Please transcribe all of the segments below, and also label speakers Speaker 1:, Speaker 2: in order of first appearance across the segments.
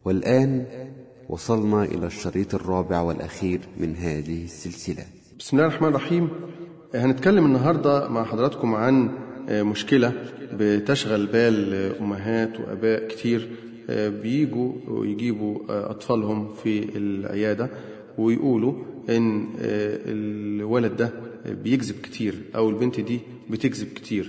Speaker 1: والآن وصلنا إلى الشريط الرابع والأخير من هذه السلسلة
Speaker 2: بسم الله الرحمن الرحيم هنتكلم النهاردة مع حضراتكم عن مشكلة بتشغل بال أمهات وأباء كتير بيجوا ويجيبوا أطفالهم في العيادة ويقولوا إن الولد ده بيكذب كتير أو البنت دي بتكذب كتير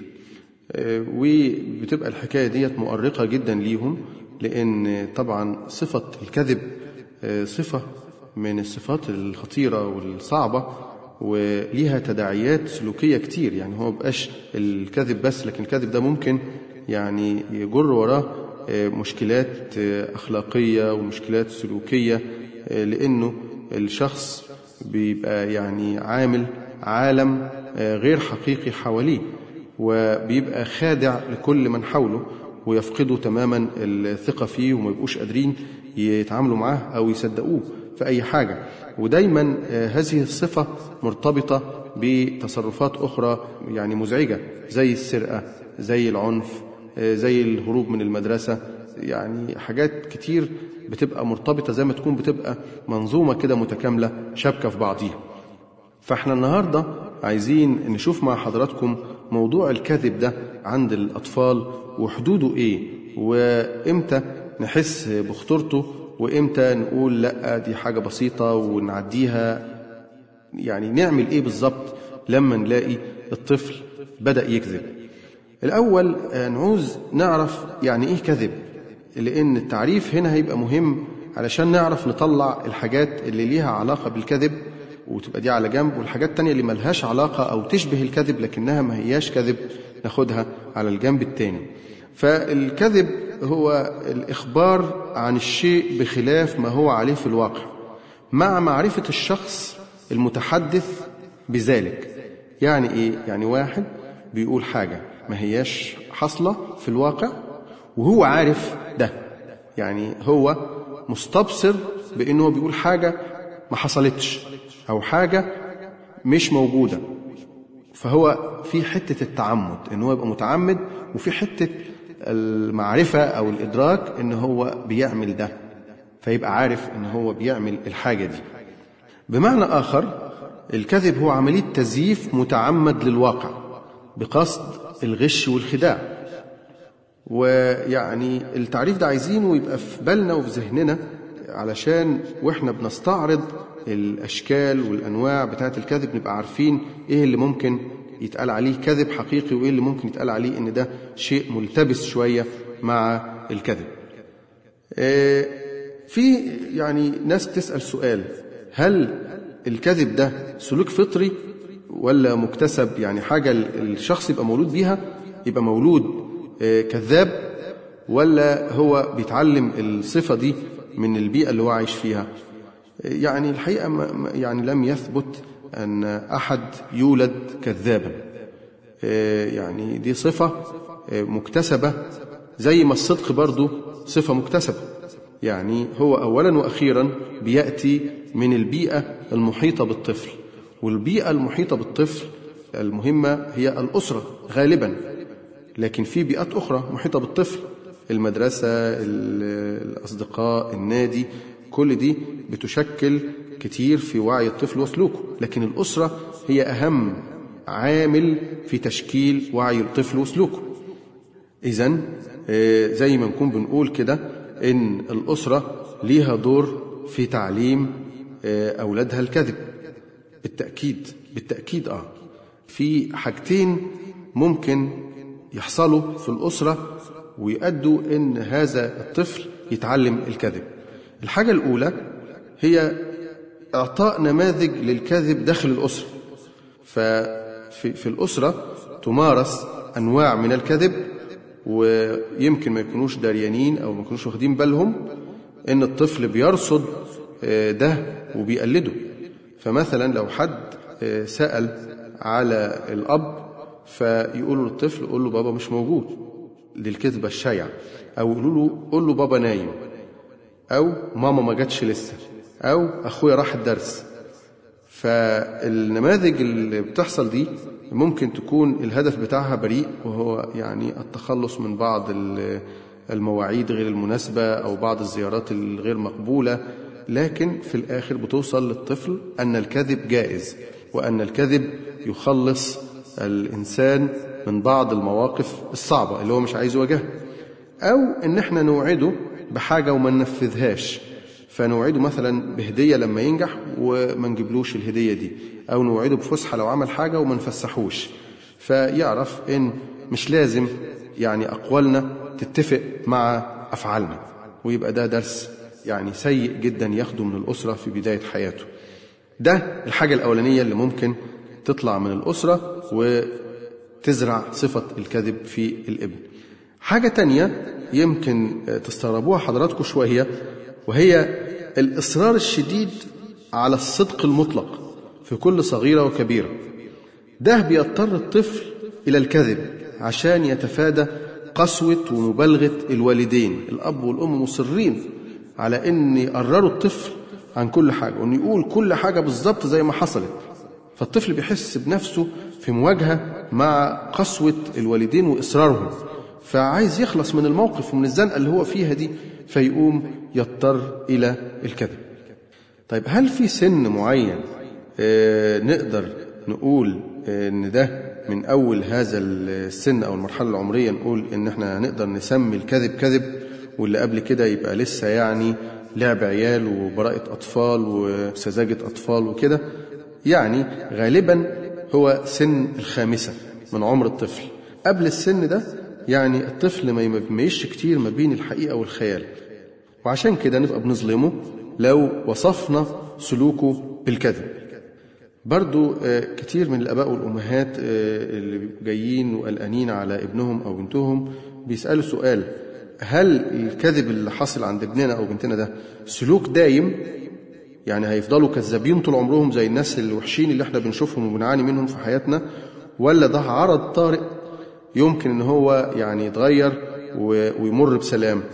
Speaker 2: وبتبقى الحكاية ديت مؤرقة جدا ليهم لأن طبعا صفة الكذب صفة من الصفات الخطيرة والصعبة وليها تداعيات سلوكية كتير يعني هو بقاش الكذب بس لكن الكذب ده ممكن يعني يجر وراه مشكلات أخلاقية ومشكلات سلوكية لأنه الشخص بيبقى يعني عامل عالم غير حقيقي حواليه وبيبقى خادع لكل من حوله ويفقدوا تماما الثقة فيه وما يبقوش قادرين يتعاملوا معاه أو يصدقوه في أي حاجة ودايما هذه الصفة مرتبطة بتصرفات أخرى يعني مزعجة زي السرقة زي العنف زي الهروب من المدرسة يعني حاجات كتير بتبقى مرتبطة زي ما تكون بتبقى منظومة كده متكاملة شابكة في بعضيها فاحنا النهاردة عايزين نشوف مع حضراتكم موضوع الكذب ده عند الأطفال وحدوده إيه وإمتى نحس بخطورته وإمتى نقول لأ دي حاجة بسيطة ونعديها يعني نعمل إيه بالظبط لما نلاقي الطفل بدأ يكذب الأول نعوز نعرف يعني إيه كذب لأن التعريف هنا هيبقى مهم علشان نعرف نطلع الحاجات اللي ليها علاقة بالكذب وتبقى دي على جنب والحاجات التانية اللي ملهاش علاقة أو تشبه الكذب لكنها ما هياش كذب ناخدها على الجنب التاني فالكذب هو الإخبار عن الشيء بخلاف ما هو عليه في الواقع مع معرفة الشخص المتحدث بذلك يعني إيه؟ يعني واحد بيقول حاجة ما هياش حصلة في الواقع وهو عارف ده يعني هو مستبصر بأنه بيقول حاجة ما حصلتش أو حاجة مش موجودة فهو في حتة التعمد إن هو يبقى متعمد وفي حتة المعرفة أو الإدراك إن هو بيعمل ده فيبقى عارف إن هو بيعمل الحاجة دي بمعنى آخر الكذب هو عملية تزييف متعمد للواقع بقصد الغش والخداع ويعني التعريف ده عايزينه يبقى في بالنا وفي ذهننا علشان واحنا بنستعرض الأشكال والأنواع بتاعة الكذب نبقى عارفين إيه اللي ممكن يتقال عليه كذب حقيقي وإيه اللي ممكن يتقال عليه إن ده شيء ملتبس شوية مع الكذب في يعني ناس تسأل سؤال هل الكذب ده سلوك فطري ولا مكتسب يعني حاجة الشخص يبقى مولود بيها يبقى مولود كذاب ولا هو بيتعلم الصفة دي من البيئة اللي هو عايش فيها يعني الحقيقة يعني لم يثبت أن أحد يولد كذابا يعني دي صفة مكتسبة زي ما الصدق برضو صفة مكتسبة يعني هو أولا وأخيرا بيأتي من البيئة المحيطة بالطفل والبيئة المحيطة بالطفل المهمة هي الأسرة غالبا لكن في بيئات أخرى محيطة بالطفل المدرسة الأصدقاء النادي كل دي بتشكل كتير في وعي الطفل وسلوكه لكن الأسرة هي أهم عامل في تشكيل وعي الطفل وسلوكه إذا زي ما نكون بنقول كده إن الأسرة ليها دور في تعليم أولادها الكذب بالتأكيد بالتأكيد آه في حاجتين ممكن يحصلوا في الأسرة ويؤدوا إن هذا الطفل يتعلم الكذب الحاجة الأولى هي إعطاء نماذج للكذب داخل الأسرة ففي في الأسرة تمارس أنواع من الكذب ويمكن ما يكونوش داريانين أو ما يكونوش واخدين بالهم إن الطفل بيرصد ده وبيقلده فمثلا لو حد سأل على الأب فيقولوا للطفل قول له بابا مش موجود للكذبة الشايعة أو يقولوا له قول له بابا نايم أو ماما ما جاتش لسه أو أخويا راح الدرس فالنماذج اللي بتحصل دي ممكن تكون الهدف بتاعها بريء وهو يعني التخلص من بعض المواعيد غير المناسبة أو بعض الزيارات الغير مقبولة لكن في الآخر بتوصل للطفل أن الكذب جائز وأن الكذب يخلص الإنسان من بعض المواقف الصعبة اللي هو مش عايز يواجهها أو إن إحنا نوعده بحاجة وما ننفذهاش فنوعده مثلا بهدية لما ينجح وما نجيبلوش الهدية دي أو نوعده بفسحة لو عمل حاجة وما نفسحوش فيعرف إن مش لازم يعني أقوالنا تتفق مع أفعالنا ويبقى ده درس يعني سيء جدا ياخده من الأسرة في بداية حياته ده الحاجة الأولانية اللي ممكن تطلع من الأسرة وتزرع صفة الكذب في الابن حاجة تانية يمكن تستغربوها حضراتكم شوية وهي الإصرار الشديد على الصدق المطلق في كل صغيرة وكبيرة ده بيضطر الطفل إلى الكذب عشان يتفادى قسوة ومبالغة الوالدين الأب والأم مصرين على أن يقرروا الطفل عن كل حاجة وأن يقول كل حاجة بالظبط زي ما حصلت فالطفل بيحس بنفسه في مواجهة مع قسوة الوالدين وإصرارهم فعايز يخلص من الموقف ومن الزنقة اللي هو فيها دي فيقوم يضطر إلى الكذب طيب هل في سن معين آه نقدر نقول آه ان ده من اول هذا السن او المرحله العمريه نقول ان احنا نقدر نسمي الكذب كذب واللي قبل كده يبقى لسه يعني لعب عيال وبراءة أطفال وسذاجة أطفال وكده يعني غالبا هو سن الخامسة من عمر الطفل قبل السن ده يعني الطفل ما يميزش كتير ما بين الحقيقة والخيال وعشان كده نبقى بنظلمه لو وصفنا سلوكه بالكذب برضو كتير من الآباء والأمهات اللي جايين وقلقانين على ابنهم أو بنتهم بيسألوا سؤال هل الكذب اللي حاصل عند ابننا أو بنتنا ده سلوك دايم يعني هيفضلوا كذابين طول عمرهم زي الناس الوحشين اللي احنا بنشوفهم وبنعاني منهم في حياتنا ولا ده عرض طارئ يمكن ان هو يعني يتغير ويمر بسلام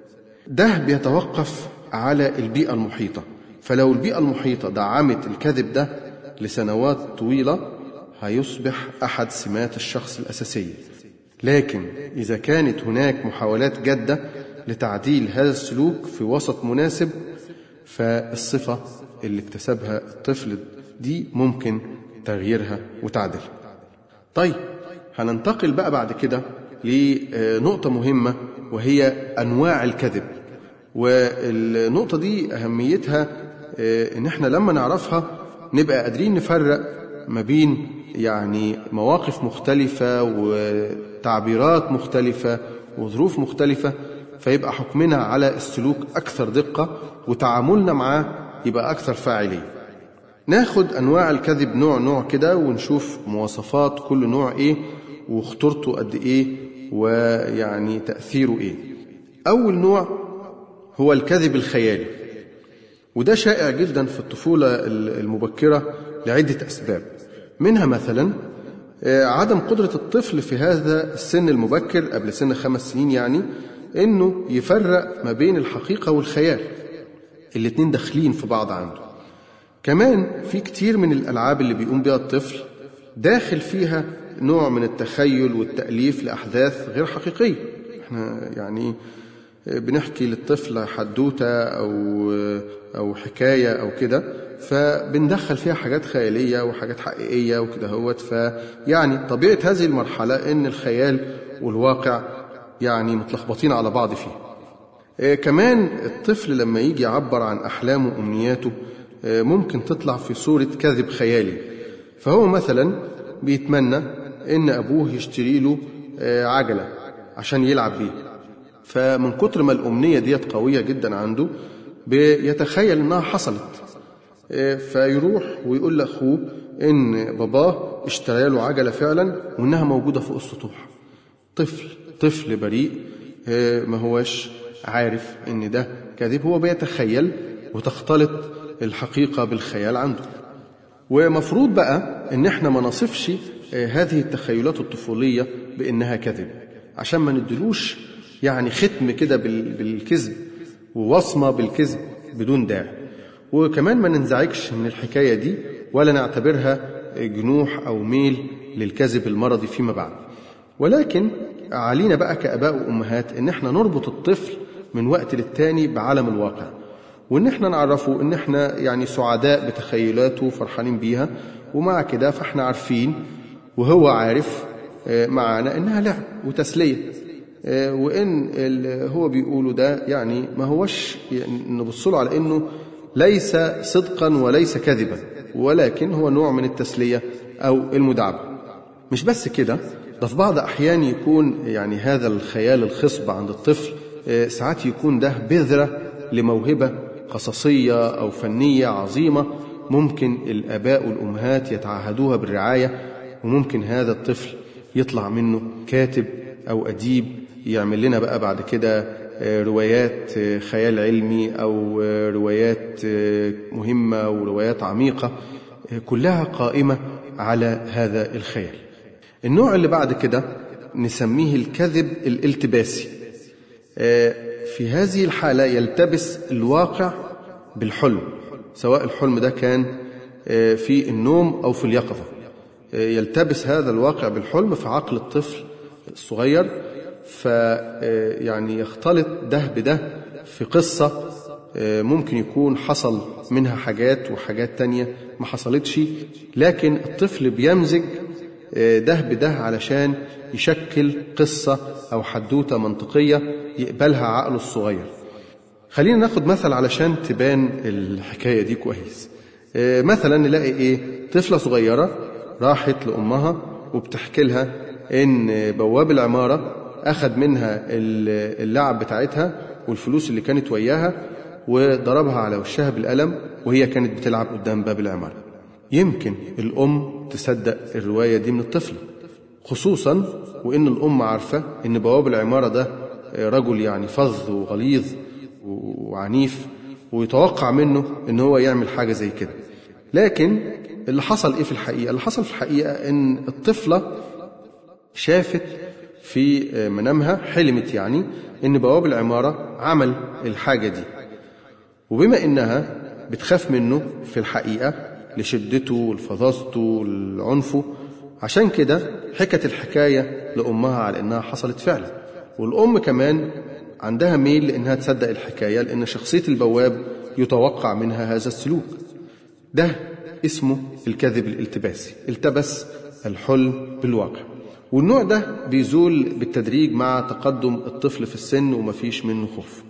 Speaker 2: ده بيتوقف على البيئة المحيطة فلو البيئة المحيطة دعمت الكذب ده لسنوات طويلة هيصبح أحد سمات الشخص الأساسية لكن إذا كانت هناك محاولات جادة لتعديل هذا السلوك في وسط مناسب فالصفة اللي اكتسبها الطفل دي ممكن تغييرها وتعديلها طيب هننتقل بقى بعد كده لنقطة مهمة وهي أنواع الكذب والنقطة دي أهميتها إن إحنا لما نعرفها نبقى قادرين نفرق ما بين يعني مواقف مختلفة وتعبيرات مختلفة وظروف مختلفة فيبقى حكمنا على السلوك أكثر دقة وتعاملنا معاه يبقى أكثر فاعلية ناخد أنواع الكذب نوع نوع كده ونشوف مواصفات كل نوع إيه وخطورته قد إيه ويعني تأثيره إيه أول نوع هو الكذب الخيالي وده شائع جدا في الطفولة المبكرة لعدة أسباب منها مثلا عدم قدرة الطفل في هذا السن المبكر قبل سن خمس سنين يعني انه يفرق ما بين الحقيقة والخيال الاتنين داخلين في بعض عنده كمان في كتير من الألعاب اللي بيقوم بها الطفل داخل فيها نوع من التخيل والتأليف لأحداث غير حقيقية احنا يعني بنحكي للطفل حدوتة أو أو حكاية أو كده فبندخل فيها حاجات خيالية وحاجات حقيقية وكده هوت فيعني طبيعة هذه المرحلة إن الخيال والواقع يعني متلخبطين على بعض فيه آه كمان الطفل لما يجي يعبر عن أحلامه وأمنياته آه ممكن تطلع في صورة كذب خيالي فهو مثلا بيتمنى إن أبوه يشتري له آه عجلة عشان يلعب بيه فمن كتر ما الأمنية ديت قوية جدا عنده بيتخيل إنها حصلت فيروح ويقول لأخوه إن باباه اشترى له عجلة فعلا وإنها موجودة فوق السطوح طفل طفل بريء ما هوش عارف إن ده كذب هو بيتخيل وتختلط الحقيقة بالخيال عنده ومفروض بقى إن إحنا ما نصفش هذه التخيلات الطفولية بإنها كذب عشان ما ندلوش يعني ختم كده بالكذب ووصمة بالكذب بدون داعي وكمان ما ننزعجش من الحكاية دي ولا نعتبرها جنوح أو ميل للكذب المرضي فيما بعد ولكن علينا بقى كآباء وأمهات إن إحنا نربط الطفل من وقت للتاني بعالم الواقع وإن إحنا نعرفه إن إحنا يعني سعداء بتخيلاته وفرحانين بيها ومع كده فإحنا عارفين وهو عارف معانا إنها لعب وتسلية وإن هو بيقوله ده يعني ما هوش يعني نبص له على إنه ليس صدقا وليس كذبا ولكن هو نوع من التسلية أو المداعبة مش بس كده ده في بعض أحيان يكون يعني هذا الخيال الخصب عند الطفل ساعات يكون ده بذرة لموهبة قصصية أو فنية عظيمة ممكن الآباء والأمهات يتعهدوها بالرعاية وممكن هذا الطفل يطلع منه كاتب أو أديب يعمل لنا بقى بعد كده روايات خيال علمي أو روايات مهمة وروايات عميقة كلها قائمة على هذا الخيال النوع اللي بعد كده نسميه الكذب الالتباسي في هذه الحالة يلتبس الواقع بالحلم سواء الحلم ده كان في النوم أو في اليقظة يلتبس هذا الواقع بالحلم في عقل الطفل الصغير فيعني يختلط ده بده في قصة ممكن يكون حصل منها حاجات وحاجات تانية ما حصلتش لكن الطفل بيمزج ده بده علشان يشكل قصة أو حدوتة منطقية يقبلها عقله الصغير خلينا ناخد مثل علشان تبان الحكاية دي كويس مثلا نلاقي إيه طفلة صغيرة راحت لأمها وبتحكي لها إن بواب العمارة أخذ منها اللعب بتاعتها والفلوس اللي كانت وياها وضربها على وشها بالقلم وهي كانت بتلعب قدام باب العمارة يمكن الأم تصدق الرواية دي من الطفل خصوصا وإن الأم عارفة إن بواب العمارة ده رجل يعني فظ وغليظ وعنيف ويتوقع منه إن هو يعمل حاجة زي كده لكن اللي حصل إيه في الحقيقة؟ اللي حصل في الحقيقة إن الطفلة شافت في منامها حلمت يعني إن بواب العمارة عمل الحاجة دي وبما إنها بتخاف منه في الحقيقة لشدته ولفظاظته ولعنفه عشان كده حكت الحكاية لأمها على إنها حصلت فعلا والأم كمان عندها ميل لإنها تصدق الحكاية لأن شخصية البواب يتوقع منها هذا السلوك ده اسمه الكذب الالتباسي التبس الحلم بالواقع والنوع ده بيزول بالتدريج مع تقدم الطفل في السن ومفيش منه خوف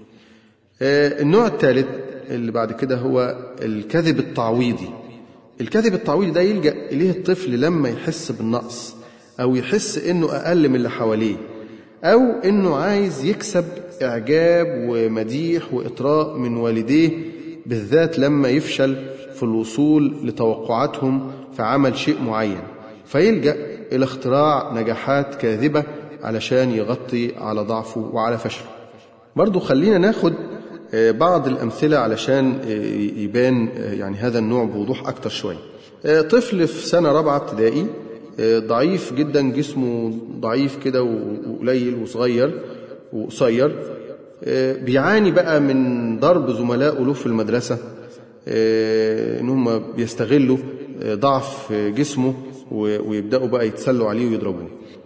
Speaker 2: النوع الثالث اللي بعد كده هو الكذب التعويضي الكذب التعويضي ده يلجأ إليه الطفل لما يحس بالنقص أو يحس إنه أقل من اللي حواليه أو إنه عايز يكسب إعجاب ومديح وإطراء من والديه بالذات لما يفشل في الوصول لتوقعاتهم في عمل شيء معين فيلجأ إلى اختراع نجاحات كاذبة علشان يغطي على ضعفه وعلى فشله برضو خلينا ناخد بعض الأمثلة علشان يبان يعني هذا النوع بوضوح أكتر شوية طفل في سنة رابعة ابتدائي ضعيف جدا جسمه ضعيف كده وقليل وصغير وقصير بيعاني بقى من ضرب زملائه له في المدرسة إن هم بيستغلوا ضعف جسمه ويبدأوا بقى يتسلوا عليه ويضربوه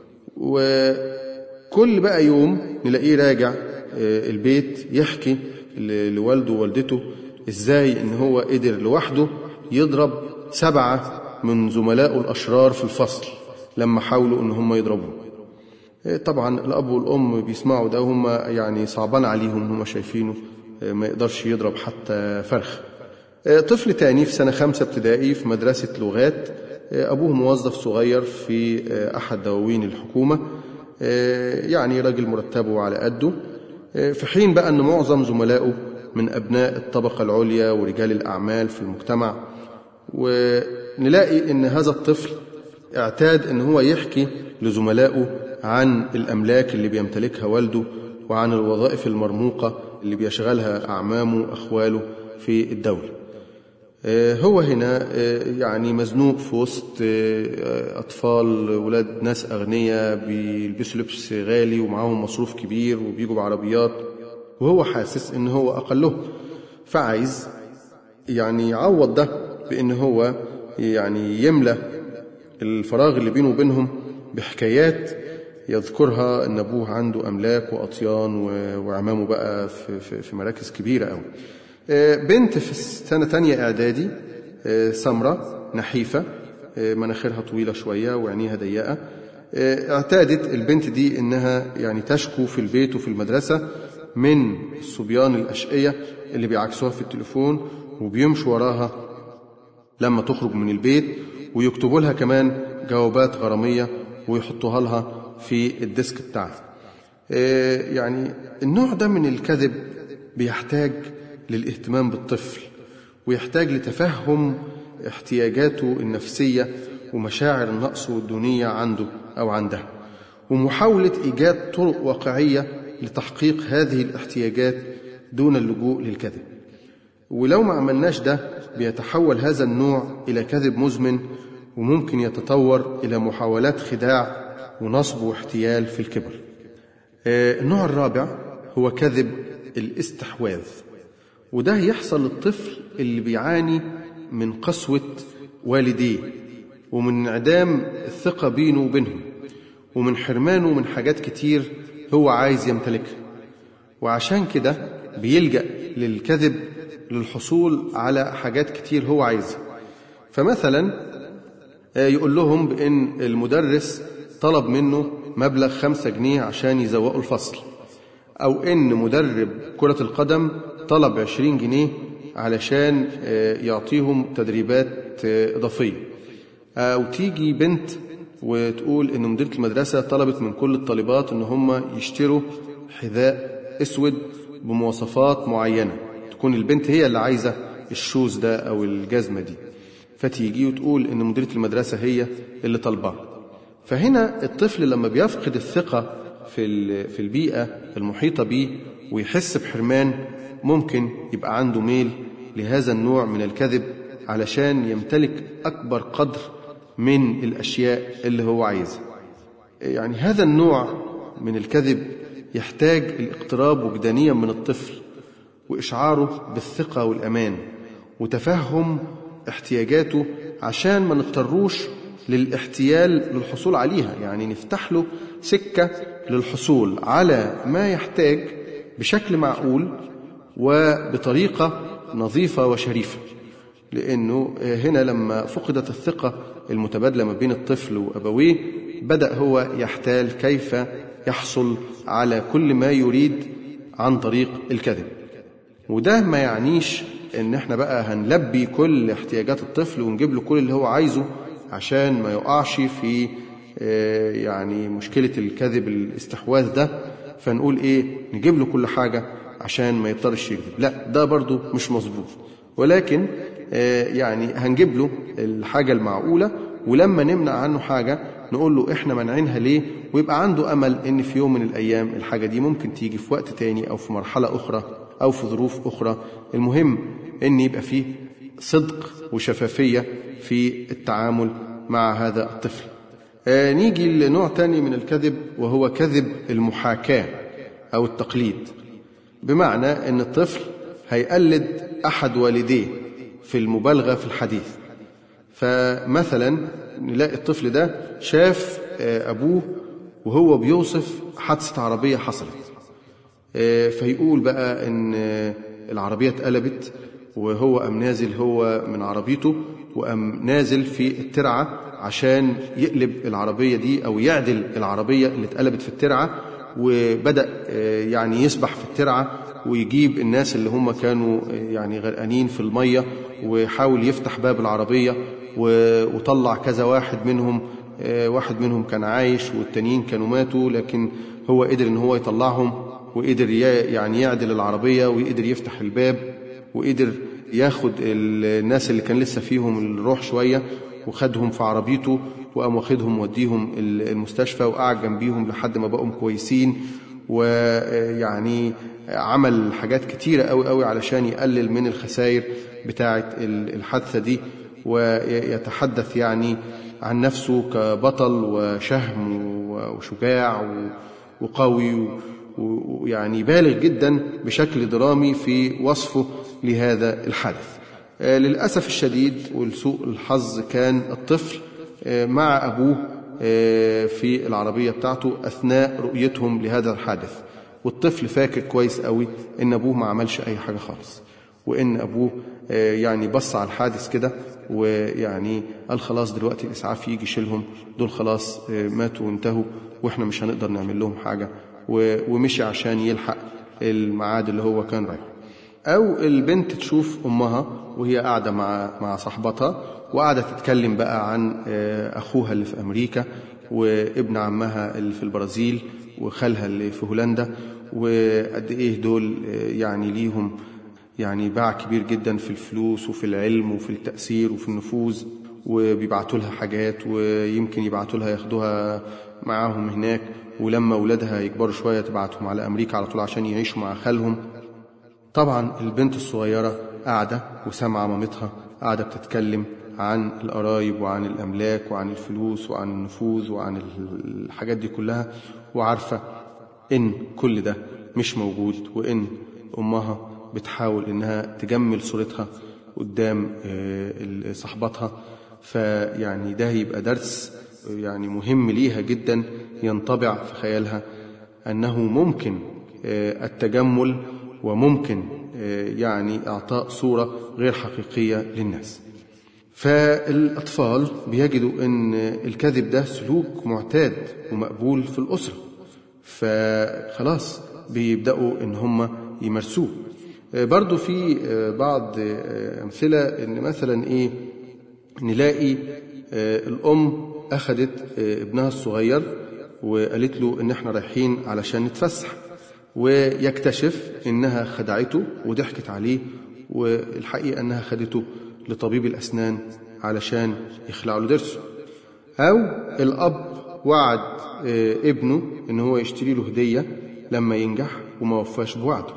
Speaker 2: وكل بقى يوم نلاقيه راجع البيت يحكي لوالده ووالدته ازاي ان هو قدر لوحده يضرب سبعة من زملائه الأشرار في الفصل لما حاولوا ان هم يضربوه طبعا الأب والأم بيسمعوا ده وهم يعني صعبان عليهم ان هم شايفينه ما يقدرش يضرب حتى فرخ طفل تاني في سنة خمسة ابتدائي في مدرسة لغات أبوه موظف صغير في أحد دواوين الحكومة يعني راجل مرتبه على قده في حين بقى أن معظم زملائه من أبناء الطبقة العليا ورجال الأعمال في المجتمع ونلاقي أن هذا الطفل اعتاد أن هو يحكي لزملائه عن الأملاك اللي بيمتلكها والده وعن الوظائف المرموقة اللي بيشغلها أعمامه أخواله في الدولة هو هنا يعني مزنوق في وسط أطفال ولاد ناس أغنياء بيلبسوا لبس غالي ومعاهم مصروف كبير وبيجوا بعربيات وهو حاسس إن هو أقلهم فعايز يعني يعوض ده بإن هو يعني يملى الفراغ اللي بينه وبينهم بحكايات يذكرها ان ابوه عنده املاك واطيان وعمامه بقى في, في, في مراكز كبيره قوي بنت في سنه تانية اعدادي سمره نحيفه مناخيرها طويله شويه وعينيها ضيقه اعتادت البنت دي انها يعني تشكو في البيت وفي المدرسه من الصبيان الاشقيه اللي بيعكسوها في التليفون وبيمشوا وراها لما تخرج من البيت ويكتبوا لها كمان جوابات غراميه ويحطوها لها في الديسك بتاعها يعني النوع ده من الكذب بيحتاج للاهتمام بالطفل ويحتاج لتفهم احتياجاته النفسية ومشاعر النقص والدونية عنده أو عندها ومحاولة إيجاد طرق واقعية لتحقيق هذه الاحتياجات دون اللجوء للكذب ولو ما عملناش ده بيتحول هذا النوع إلى كذب مزمن وممكن يتطور إلى محاولات خداع ونصب واحتيال في الكبر النوع الرابع هو كذب الاستحواذ وده يحصل للطفل اللي بيعاني من قسوة والديه ومن انعدام الثقة بينه وبينهم ومن حرمانه من حاجات كتير هو عايز يمتلكها وعشان كده بيلجأ للكذب للحصول على حاجات كتير هو عايزها فمثلا يقول لهم بأن المدرس طلب منه مبلغ خمسة جنيه عشان يزوقوا الفصل أو إن مدرب كرة القدم طلب عشرين جنيه علشان يعطيهم تدريبات إضافية أو تيجي بنت وتقول إن مديرة المدرسة طلبت من كل الطالبات إن هم يشتروا حذاء أسود بمواصفات معينة تكون البنت هي اللي عايزة الشوز ده أو الجزمة دي فتيجي وتقول إن مديرة المدرسة هي اللي طالباه فهنا الطفل لما بيفقد الثقة في في البيئة المحيطة بيه ويحس بحرمان ممكن يبقى عنده ميل لهذا النوع من الكذب علشان يمتلك أكبر قدر من الأشياء اللي هو عايزها يعني هذا النوع من الكذب يحتاج الاقتراب وجدانيا من الطفل وإشعاره بالثقة والأمان وتفهم احتياجاته عشان ما نضطروش للاحتيال للحصول عليها يعني نفتح له سكة للحصول على ما يحتاج بشكل معقول وبطريقة نظيفة وشريفة لأنه هنا لما فقدت الثقة المتبادلة ما بين الطفل وأبويه بدأ هو يحتال كيف يحصل على كل ما يريد عن طريق الكذب وده ما يعنيش ان احنا بقى هنلبي كل احتياجات الطفل ونجيب له كل اللي هو عايزه عشان ما يقعش في يعني مشكلة الكذب الاستحواذ ده فنقول ايه نجيب له كل حاجة عشان ما يضطرش يكذب لا ده برضو مش مظبوط ولكن يعني هنجيب له الحاجة المعقولة ولما نمنع عنه حاجة نقول له احنا منعينها ليه ويبقى عنده امل ان في يوم من الايام الحاجة دي ممكن تيجي في وقت تاني او في مرحلة اخرى او في ظروف اخرى المهم ان يبقى فيه صدق وشفافية في التعامل مع هذا الطفل آه نيجي لنوع تاني من الكذب وهو كذب المحاكاة أو التقليد بمعنى أن الطفل هيقلد أحد والديه في المبالغة في الحديث فمثلا نلاقي الطفل ده شاف آه أبوه وهو بيوصف حادثة عربية حصلت آه فيقول بقى أن العربية اتقلبت وهو قام نازل هو من عربيته وقام نازل في الترعة عشان يقلب العربية دي أو يعدل العربية اللي اتقلبت في الترعة وبدأ يعني يسبح في الترعة ويجيب الناس اللي هم كانوا يعني غرقانين في المية وحاول يفتح باب العربية وطلع كذا واحد منهم واحد منهم كان عايش والتانيين كانوا ماتوا لكن هو قدر ان هو يطلعهم وقدر يعني يعدل العربية ويقدر يفتح الباب وقدر ياخد الناس اللي كان لسه فيهم الروح شوية وخدهم في عربيته وقام واخدهم وديهم المستشفى وقعد جنبيهم لحد ما بقوا كويسين ويعني عمل حاجات كتيرة قوي قوي علشان يقلل من الخسائر بتاعة الحادثة دي ويتحدث يعني عن نفسه كبطل وشهم وشجاع وقوي ويعني بالغ جدا بشكل درامي في وصفه لهذا الحدث للأسف الشديد ولسوء الحظ كان الطفل مع أبوه في العربية بتاعته أثناء رؤيتهم لهذا الحادث والطفل فاكر كويس قوي إن أبوه ما عملش أي حاجة خالص وإن أبوه يعني بص على الحادث كده ويعني قال خلاص دلوقتي الإسعاف يجي يشيلهم دول خلاص ماتوا وانتهوا وإحنا مش هنقدر نعمل لهم حاجة ومشي عشان يلحق الميعاد اللي هو كان رايح أو البنت تشوف أمها وهي قاعدة مع مع صاحبتها وقاعدة تتكلم بقى عن أخوها اللي في أمريكا وابن عمها اللي في البرازيل وخالها اللي في هولندا وقد إيه دول يعني ليهم يعني باع كبير جدا في الفلوس وفي العلم وفي التأثير وفي النفوذ وبيبعتوا لها حاجات ويمكن يبعتوا لها ياخدوها معاهم هناك ولما أولادها يكبروا شوية تبعتهم على أمريكا على طول عشان يعيشوا مع خالهم طبعا البنت الصغيرة قاعدة وسامعة مامتها قاعدة بتتكلم عن القرايب وعن الأملاك وعن الفلوس وعن النفوذ وعن الحاجات دي كلها وعارفة إن كل ده مش موجود وإن أمها بتحاول إنها تجمل صورتها قدام صاحبتها فيعني ده يبقى درس يعني مهم ليها جدا ينطبع في خيالها أنه ممكن التجمل وممكن يعني إعطاء صورة غير حقيقية للناس فالأطفال بيجدوا أن الكذب ده سلوك معتاد ومقبول في الأسرة فخلاص بيبدأوا أن هم يمارسوه برضو في بعض أمثلة أن مثلا إيه نلاقي الأم أخذت ابنها الصغير وقالت له إن إحنا رايحين علشان نتفسح ويكتشف إنها خدعته وضحكت عليه والحقيقة أنها خدته لطبيب الأسنان علشان يخلع له ضرسه أو الأب وعد ابنه إن هو يشتري له هدية لما ينجح وما وفاش بوعده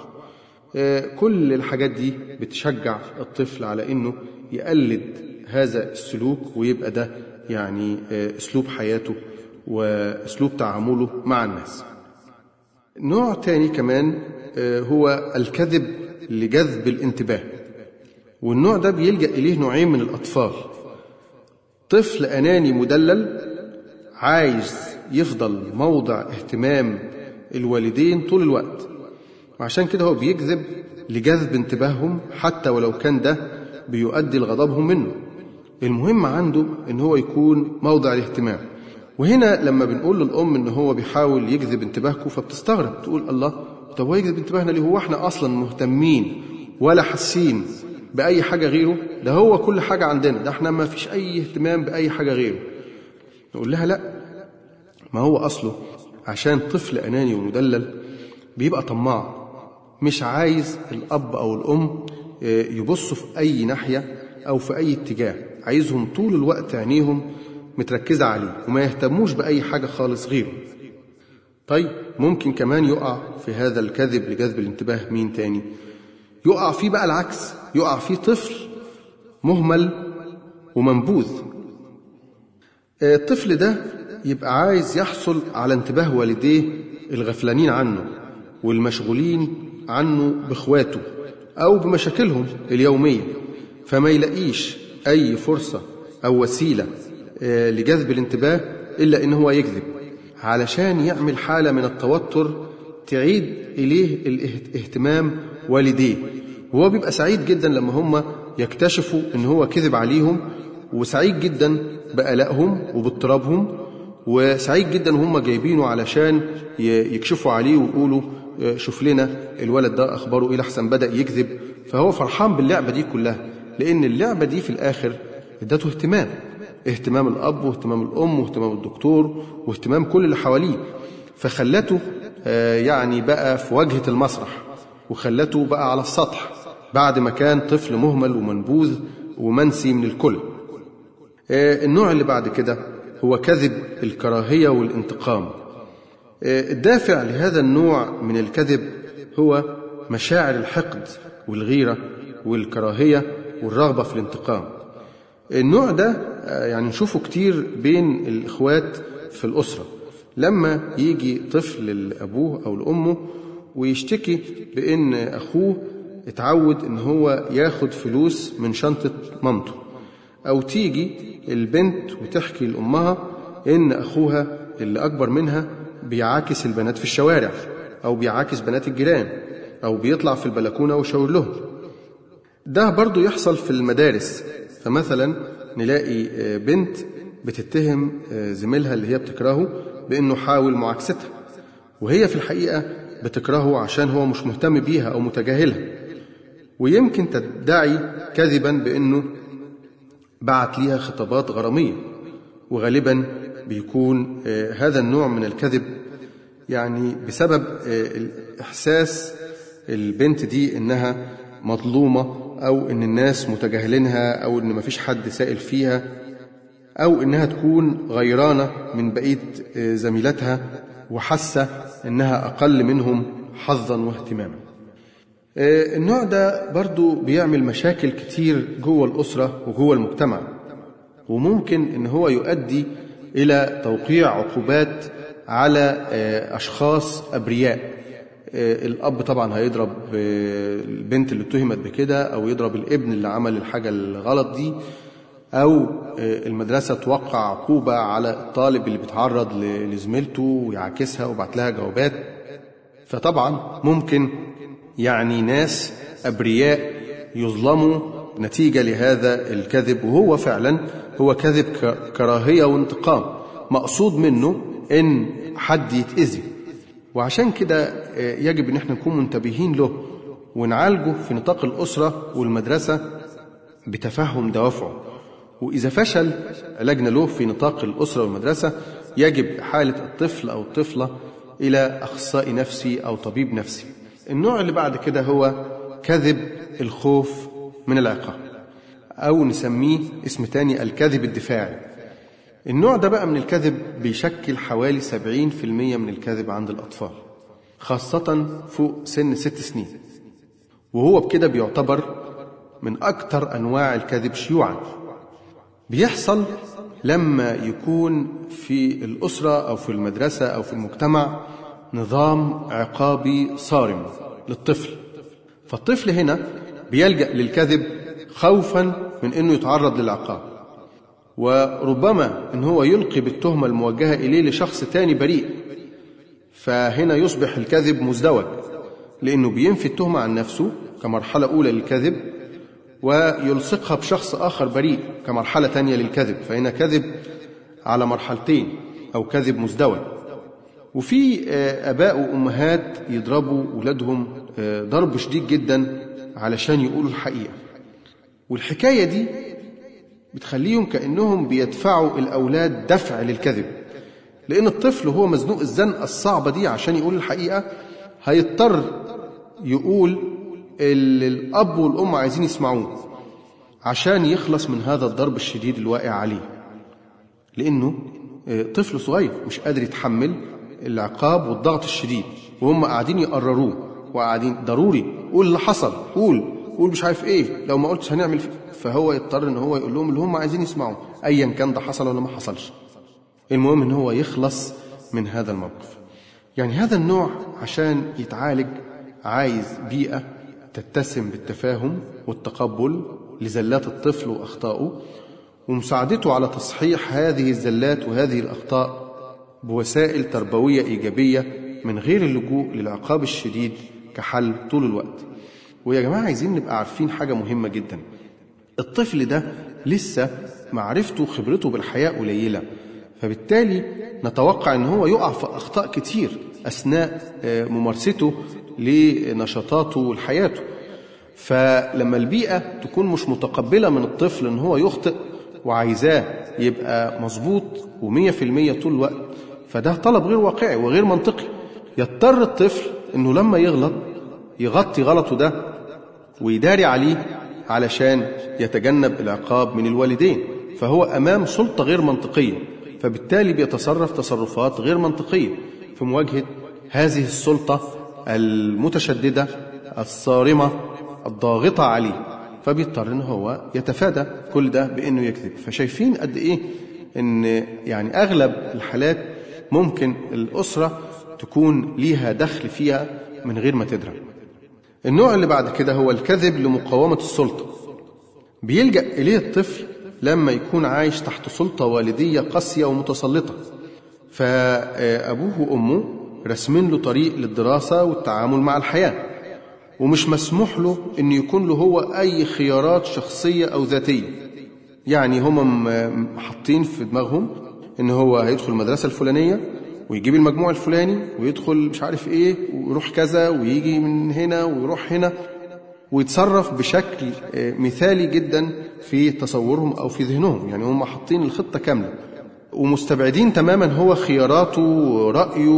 Speaker 2: كل الحاجات دي بتشجع الطفل على إنه يقلد هذا السلوك ويبقى ده يعني أسلوب حياته وأسلوب تعامله مع الناس نوع تاني كمان هو الكذب لجذب الانتباه والنوع ده بيلجأ إليه نوعين من الأطفال طفل أناني مدلل عايز يفضل موضع اهتمام الوالدين طول الوقت وعشان كده هو بيكذب لجذب انتباههم حتى ولو كان ده بيؤدي لغضبهم منه المهم عنده ان هو يكون موضع الاهتمام وهنا لما بنقول للام ان هو بيحاول يجذب انتباهكم فبتستغرب تقول الله طب هو يجذب انتباهنا ليه هو احنا اصلا مهتمين ولا حاسين باي حاجه غيره ده هو كل حاجه عندنا ده احنا ما فيش اي اهتمام باي حاجه غيره نقول لها لا ما هو اصله عشان طفل اناني ومدلل بيبقى طماع مش عايز الاب او الام يبصوا في اي ناحيه او في اي اتجاه عايزهم طول الوقت عينيهم متركزة عليه وما يهتموش بأي حاجة خالص غيره طيب ممكن كمان يقع في هذا الكذب لجذب الانتباه مين تاني يقع فيه بقى العكس يقع فيه طفل مهمل ومنبوذ الطفل ده يبقى عايز يحصل على انتباه والديه الغفلانين عنه والمشغولين عنه بإخواته أو بمشاكلهم اليومية فما يلاقيش أي فرصة أو وسيلة لجذب الانتباه إلا إن هو يكذب علشان يعمل حالة من التوتر تعيد إليه الاهتمام والديه وهو بيبقى سعيد جدا لما هم يكتشفوا إن هو كذب عليهم وسعيد جدا بقلقهم وباضطرابهم وسعيد جدا وهم جايبينه علشان يكشفوا عليه ويقولوا شوف لنا الولد ده أخباره إيه لحسن بدأ يكذب فهو فرحان باللعبة دي كلها لأن اللعبة دي في الآخر ادته اهتمام اهتمام الأب واهتمام الأم واهتمام الدكتور واهتمام كل اللي حواليه فخلته يعني بقى في واجهة المسرح وخلته بقى على السطح بعد ما كان طفل مهمل ومنبوذ ومنسي من الكل النوع اللي بعد كده هو كذب الكراهية والانتقام الدافع لهذا النوع من الكذب هو مشاعر الحقد والغيرة والكراهية والرغبة في الانتقام النوع ده يعني نشوفه كتير بين الإخوات في الأسرة لما يجي طفل لأبوه أو لأمه ويشتكي بأن أخوه اتعود أن هو ياخد فلوس من شنطة مامته أو تيجي البنت وتحكي لأمها إن أخوها اللي أكبر منها بيعاكس البنات في الشوارع أو بيعاكس بنات الجيران أو بيطلع في البلكونة ويشاور لهم ده برضو يحصل في المدارس فمثلا نلاقي بنت بتتهم زميلها اللي هي بتكرهه بأنه حاول معاكستها وهي في الحقيقة بتكرهه عشان هو مش مهتم بيها أو متجاهلها ويمكن تدعي كذبا بأنه بعت ليها خطابات غرامية وغالبا بيكون هذا النوع من الكذب يعني بسبب إحساس البنت دي إنها مظلومة أو إن الناس متجاهلينها أو إن مفيش حد سائل فيها أو إنها تكون غيرانة من بقية زميلاتها وحاسة إنها أقل منهم حظا واهتماما النوع ده برضو بيعمل مشاكل كتير جوه الأسرة وجوه المجتمع وممكن إن هو يؤدي إلى توقيع عقوبات على أشخاص أبرياء الأب طبعا هيضرب البنت اللي اتهمت بكده أو يضرب الابن اللي عمل الحاجة الغلط دي أو المدرسة توقع عقوبة على الطالب اللي بيتعرض لزميلته ويعاكسها وبعت لها جوابات فطبعا ممكن يعني ناس أبرياء يظلموا نتيجة لهذا الكذب وهو فعلا هو كذب كراهية وانتقام مقصود منه إن حد يتأذي وعشان كده يجب إن احنا نكون منتبهين له ونعالجه في نطاق الأسرة والمدرسة بتفهم دوافعه وإذا فشل علاجنا له في نطاق الأسرة والمدرسة يجب حالة الطفل أو الطفلة إلى أخصائي نفسي أو طبيب نفسي النوع اللي بعد كده هو كذب الخوف من العقاب أو نسميه اسم تاني الكذب الدفاعي النوع ده بقى من الكذب بيشكل حوالي 70% من الكذب عند الأطفال خاصة فوق سن ست سنين وهو بكده بيعتبر من أكثر أنواع الكذب شيوعا بيحصل لما يكون في الأسرة أو في المدرسة أو في المجتمع نظام عقابي صارم للطفل فالطفل هنا بيلجأ للكذب خوفا من أنه يتعرض للعقاب وربما أن هو يلقي بالتهمة الموجهة إليه لشخص تاني بريء فهنا يصبح الكذب مزدوج لأنه بينفي التهمة عن نفسه كمرحلة أولى للكذب ويلصقها بشخص آخر بريء كمرحلة تانية للكذب فهنا كذب على مرحلتين أو كذب مزدوج وفي آباء وأمهات يضربوا ولادهم ضرب شديد جدا علشان يقولوا الحقيقة والحكاية دي بتخليهم كأنهم بيدفعوا الأولاد دفع للكذب لأن الطفل وهو مزنوق الزنقة الصعبة دي عشان يقول الحقيقة هيضطر يقول اللي الأب والأم عايزين يسمعوه عشان يخلص من هذا الضرب الشديد الواقع عليه لأنه طفل صغير مش قادر يتحمل العقاب والضغط الشديد وهم قاعدين يقرروه وقاعدين ضروري قول اللي حصل قول قول مش عارف ايه لو ما قلتش هنعمل فيه. فهو يضطر ان هو يقول لهم اللي هم عايزين يسمعوه ايا كان ده حصل ولا ما حصلش المهم ان هو يخلص من هذا الموقف يعني هذا النوع عشان يتعالج عايز بيئة تتسم بالتفاهم والتقبل لزلات الطفل وأخطائه ومساعدته على تصحيح هذه الزلات وهذه الأخطاء بوسائل تربوية إيجابية من غير اللجوء للعقاب الشديد كحل طول الوقت ويا جماعة عايزين نبقى عارفين حاجة مهمة جدا الطفل ده لسه معرفته وخبرته بالحياة قليلة فبالتالي نتوقع ان هو يقع في اخطاء كتير اثناء ممارسته لنشاطاته ولحياته فلما البيئه تكون مش متقبله من الطفل ان هو يخطئ وعايزاه يبقى مظبوط ومية في المية طول الوقت فده طلب غير واقعي وغير منطقي يضطر الطفل انه لما يغلط يغطي غلطه ده ويداري عليه علشان يتجنب العقاب من الوالدين فهو امام سلطه غير منطقيه فبالتالي بيتصرف تصرفات غير منطقيه في مواجهه هذه السلطه المتشدده الصارمه الضاغطه عليه فبيضطر ان هو يتفادى كل ده بانه يكذب فشايفين قد ايه ان يعني اغلب الحالات ممكن الاسره تكون ليها دخل فيها من غير ما تدرك النوع اللي بعد كده هو الكذب لمقاومه السلطه بيلجا اليه الطفل لما يكون عايش تحت سلطة والدية قاسية ومتسلطة فأبوه وأمه رسمين له طريق للدراسة والتعامل مع الحياة ومش مسموح له أن يكون له هو أي خيارات شخصية أو ذاتية يعني هم حاطين في دماغهم أن هو هيدخل المدرسة الفلانية ويجيب المجموع الفلاني ويدخل مش عارف ايه ويروح كذا ويجي من هنا ويروح هنا ويتصرف بشكل مثالي جدا في تصورهم او في ذهنهم يعني هم حاطين الخطه كامله ومستبعدين تماما هو خياراته ورأيه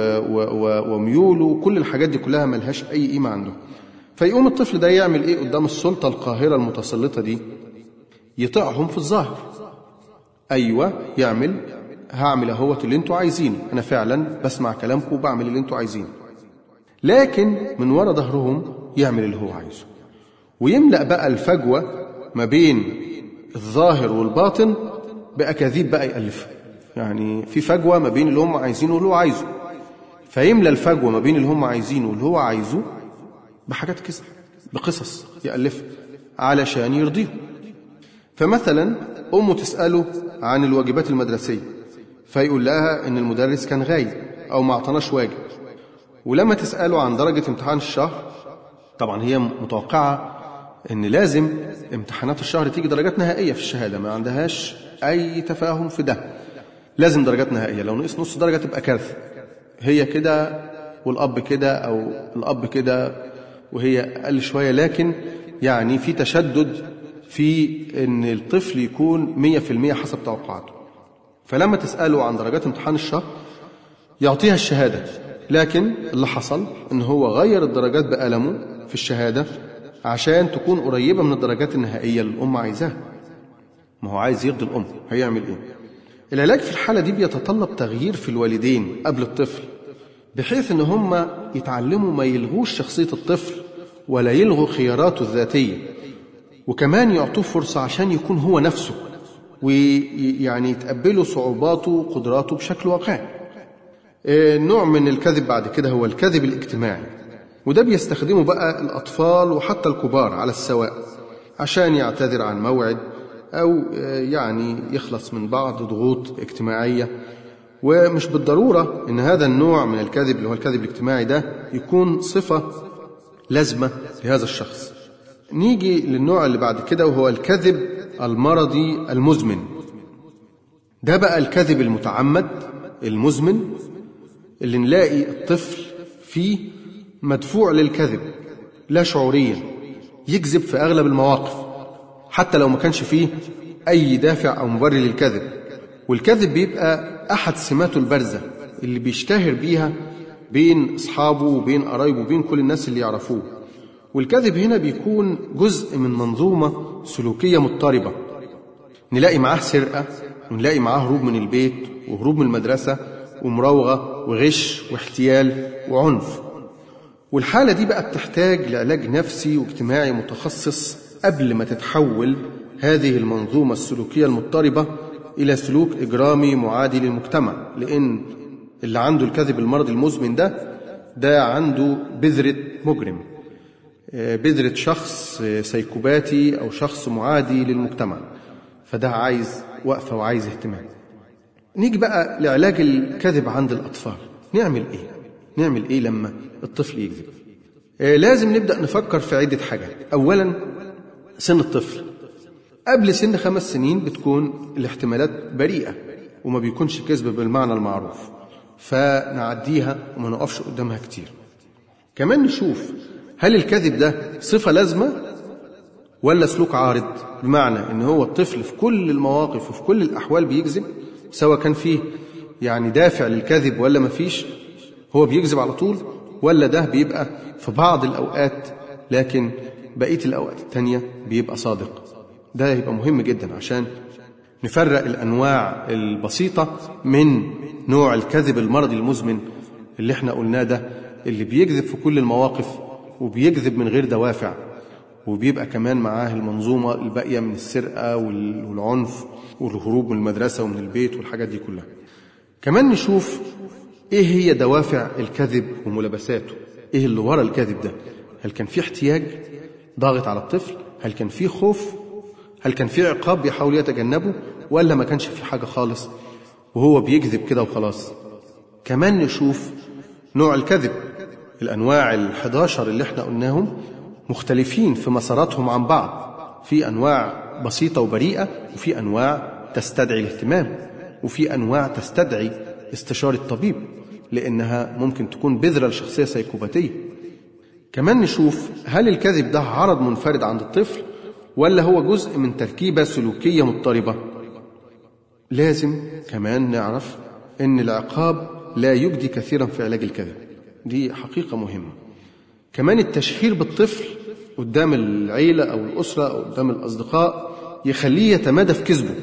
Speaker 2: وميوله كل الحاجات دي كلها ملهاش أي قيمة عنده فيقوم الطفل ده يعمل إيه قدام السلطة القاهرة المتسلطة دي يطيعهم في الظاهر أيوة يعمل هعمل اهوت اللي انتوا عايزينه انا فعلا بسمع كلامكم وبعمل اللي انتوا عايزينه لكن من ورا ظهرهم يعمل اللي هو عايزه ويملأ بقى الفجوة ما بين الظاهر والباطن بأكاذيب بقى يألفها يعني في فجوة ما بين اللي هم عايزينه واللي هو عايزه فيملى الفجوة ما بين اللي هم عايزينه واللي هو عايزه بحاجات كذا بقصص يألفها علشان يرضيهم فمثلا أمه تسأله عن الواجبات المدرسية فيقول لها إن المدرس كان غايب أو ما اعطناش واجب ولما تسأله عن درجة امتحان الشهر طبعا هي متوقعة إن لازم امتحانات الشهر تيجي درجات نهائية في الشهادة ما عندهاش أي تفاهم في ده لازم درجات نهائية لو نقص نص درجة تبقى كارثة هي كده والأب كده أو الأب كده وهي أقل شوية لكن يعني في تشدد في إن الطفل يكون مية في المية حسب توقعاته فلما تسأله عن درجات امتحان الشهر يعطيها الشهادة لكن اللي حصل إن هو غير الدرجات بقلمه في الشهادة عشان تكون قريبة من الدرجات النهائية اللي الأم عايزاها ما هو عايز يرضي الأم هيعمل إيه العلاج في الحالة دي بيتطلب تغيير في الوالدين قبل الطفل بحيث إن هم يتعلموا ما يلغوش شخصية الطفل ولا يلغوا خياراته الذاتية وكمان يعطوه فرصة عشان يكون هو نفسه ويعني يتقبلوا صعوباته وقدراته بشكل واقعي نوع من الكذب بعد كده هو الكذب الاجتماعي وده بيستخدمه بقى الأطفال وحتى الكبار على السواء عشان يعتذر عن موعد أو يعني يخلص من بعض ضغوط اجتماعية ومش بالضرورة إن هذا النوع من الكذب اللي هو الكذب الاجتماعي ده يكون صفة لازمة لهذا الشخص نيجي للنوع اللي بعد كده وهو الكذب المرضي المزمن ده بقى الكذب المتعمد المزمن اللي نلاقي الطفل فيه مدفوع للكذب لا شعوريا يكذب في أغلب المواقف حتى لو ما كانش فيه أي دافع أو مبرر للكذب والكذب بيبقى أحد سماته البارزة اللي بيشتهر بيها بين أصحابه وبين قرايبه وبين كل الناس اللي يعرفوه والكذب هنا بيكون جزء من منظومة سلوكية مضطربة نلاقي معاه سرقة ونلاقي معاه هروب من البيت وهروب من المدرسة ومراوغة وغش واحتيال وعنف والحالة دي بقى بتحتاج لعلاج نفسي واجتماعي متخصص قبل ما تتحول هذه المنظومة السلوكية المضطربة إلى سلوك إجرامي معادي للمجتمع لأن اللي عنده الكذب المرضي المزمن ده ده عنده بذرة مجرم بذرة شخص سيكوباتي أو شخص معادي للمجتمع فده عايز وقفة وعايز اهتمام نيجي بقى لعلاج الكذب عند الأطفال نعمل إيه؟ نعمل إيه لما الطفل يكذب؟ لازم نبدأ نفكر في عدة حاجات أولا سن الطفل قبل سن خمس سنين بتكون الاحتمالات بريئة وما بيكونش كذب بالمعنى المعروف فنعديها وما نقفش قدامها كتير كمان نشوف هل الكذب ده صفة لازمة ولا سلوك عارض بمعنى ان هو الطفل في كل المواقف وفي كل الأحوال بيكذب سواء كان فيه يعني دافع للكذب ولا ما فيش هو بيكذب على طول ولا ده بيبقى في بعض الأوقات لكن بقية الأوقات التانية بيبقى صادق ده يبقى مهم جدا عشان نفرق الأنواع البسيطة من نوع الكذب المرضي المزمن اللي احنا قلناه ده اللي بيكذب في كل المواقف وبيكذب من غير دوافع وبيبقى كمان معاه المنظومة الباقية من السرقة والعنف والهروب من المدرسة ومن البيت والحاجات دي كلها كمان نشوف ايه هي دوافع الكذب وملابساته ايه اللي ورا الكذب ده هل كان في احتياج ضاغط على الطفل هل كان في خوف هل كان في عقاب بيحاول يتجنبه ولا ما كانش في حاجة خالص وهو بيكذب كده وخلاص كمان نشوف نوع الكذب الأنواع ال11 اللي احنا قلناهم مختلفين في مساراتهم عن بعض في أنواع بسيطة وبريئة وفي أنواع تستدعي الاهتمام وفي أنواع تستدعي استشارة طبيب لأنها ممكن تكون بذرة لشخصية سيكوباتية كمان نشوف هل الكذب ده عرض منفرد عند الطفل ولا هو جزء من تركيبة سلوكية مضطربة لازم كمان نعرف أن العقاب لا يجدي كثيرا في علاج الكذب دي حقيقة مهمة كمان التشهير بالطفل قدام العيلة أو الأسرة أو قدام الأصدقاء يخليه يتمادى في كذبه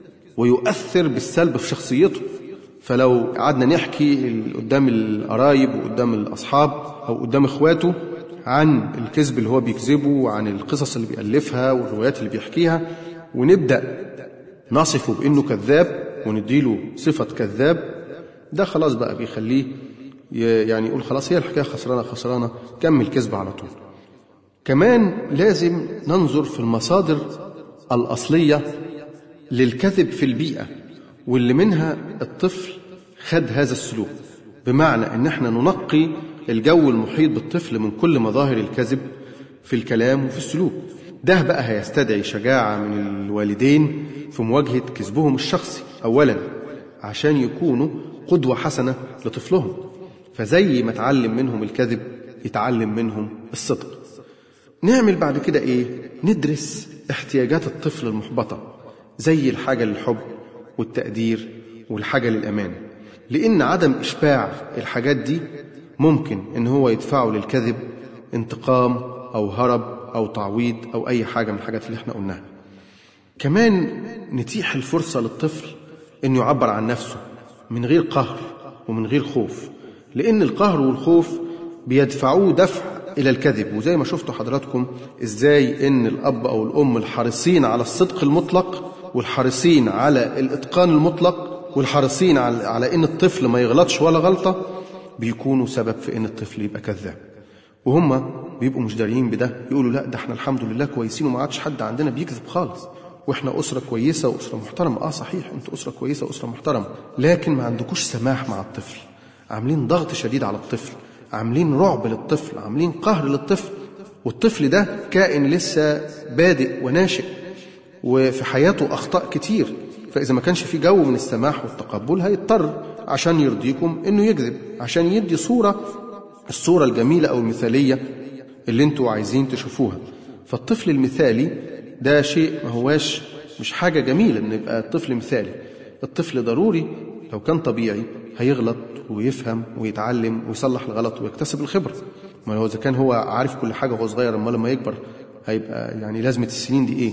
Speaker 2: ويؤثر بالسلب في شخصيته فلو قعدنا نحكي قدام القرايب وقدام الأصحاب أو قدام إخواته عن الكذب اللي هو بيكذبه وعن القصص اللي بيألفها والروايات اللي بيحكيها ونبدأ نصفه بأنه كذاب ونديله صفة كذاب ده خلاص بقى بيخليه يعني يقول خلاص هي الحكاية خسرانة خسرانة كمل كذب على طول كمان لازم ننظر في المصادر الأصلية للكذب في البيئة واللي منها الطفل خد هذا السلوك بمعنى ان احنا ننقي الجو المحيط بالطفل من كل مظاهر الكذب في الكلام وفي السلوك ده بقى هيستدعي شجاعة من الوالدين في مواجهة كذبهم الشخصي أولا عشان يكونوا قدوة حسنة لطفلهم فزي ما اتعلم منهم الكذب يتعلم منهم الصدق نعمل بعد كده ايه ندرس احتياجات الطفل المحبطة زي الحاجة للحب والتقدير والحاجة للأمان لأن عدم إشباع الحاجات دي ممكن إن هو يدفعه للكذب انتقام أو هرب أو تعويض أو أي حاجة من الحاجات اللي احنا قلناها كمان نتيح الفرصة للطفل إنه يعبر عن نفسه من غير قهر ومن غير خوف لأن القهر والخوف بيدفعوه دفع إلى الكذب وزي ما شفتوا حضراتكم إزاي إن الأب أو الأم الحريصين على الصدق المطلق والحريصين على الإتقان المطلق والحريصين على, على إن الطفل ما يغلطش ولا غلطة بيكونوا سبب في إن الطفل يبقى كذاب وهم بيبقوا مش داريين بده يقولوا لا ده احنا الحمد لله كويسين وما عادش حد عندنا بيكذب خالص واحنا أسرة كويسة وأسرة محترمة اه صحيح انتوا أسرة كويسة وأسرة محترمة لكن ما عندكوش سماح مع الطفل عاملين ضغط شديد على الطفل عاملين رعب للطفل عاملين قهر للطفل والطفل ده كائن لسه بادئ وناشئ وفي حياته أخطاء كتير فإذا ما كانش في جو من السماح والتقبل هيضطر عشان يرضيكم إنه يكذب عشان يدي صورة الصورة الجميلة أو المثالية اللي انتوا عايزين تشوفوها فالطفل المثالي ده شيء ما هواش مش حاجة جميلة إن يبقى الطفل مثالي الطفل ضروري لو كان طبيعي هيغلط ويفهم ويتعلم ويصلح الغلط ويكتسب الخبرة ما هو إذا كان هو عارف كل حاجة وهو صغير أما لما يكبر هيبقى يعني لازمة السنين دي إيه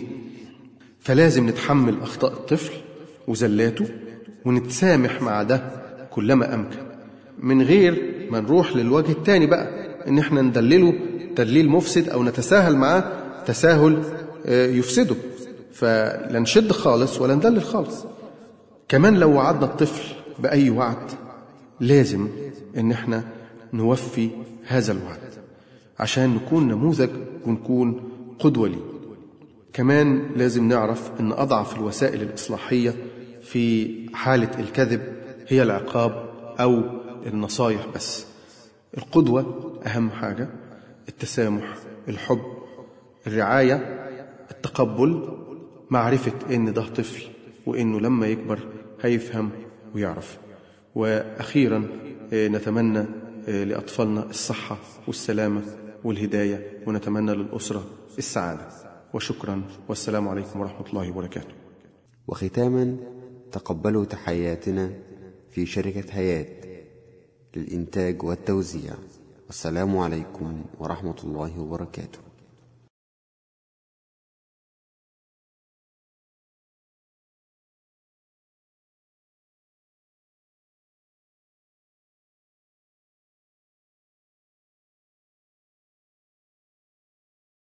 Speaker 2: فلازم نتحمل أخطاء الطفل وزلاته ونتسامح مع ده كلما أمكن من غير ما نروح للوجه الثاني بقى إن إحنا ندلله تدليل مفسد أو نتساهل معاه تساهل يفسده فلا نشد خالص ولا ندلل خالص كمان لو وعدنا الطفل بأي وعد لازم إن إحنا نوفي هذا الوعد عشان نكون نموذج ونكون قدوة ليه كمان لازم نعرف أن أضعف الوسائل الإصلاحية في حالة الكذب هي العقاب أو النصايح بس القدوة أهم حاجة التسامح الحب الرعاية التقبل معرفة إن ده طفل وإنه لما يكبر هيفهم ويعرف وأخيرا نتمنى لأطفالنا الصحة والسلامة والهداية ونتمنى للأسرة السعادة وشكرا والسلام عليكم ورحمة الله وبركاته
Speaker 1: وختاما تقبلوا تحياتنا في شركة هيات للإنتاج والتوزيع والسلام عليكم ورحمة الله وبركاته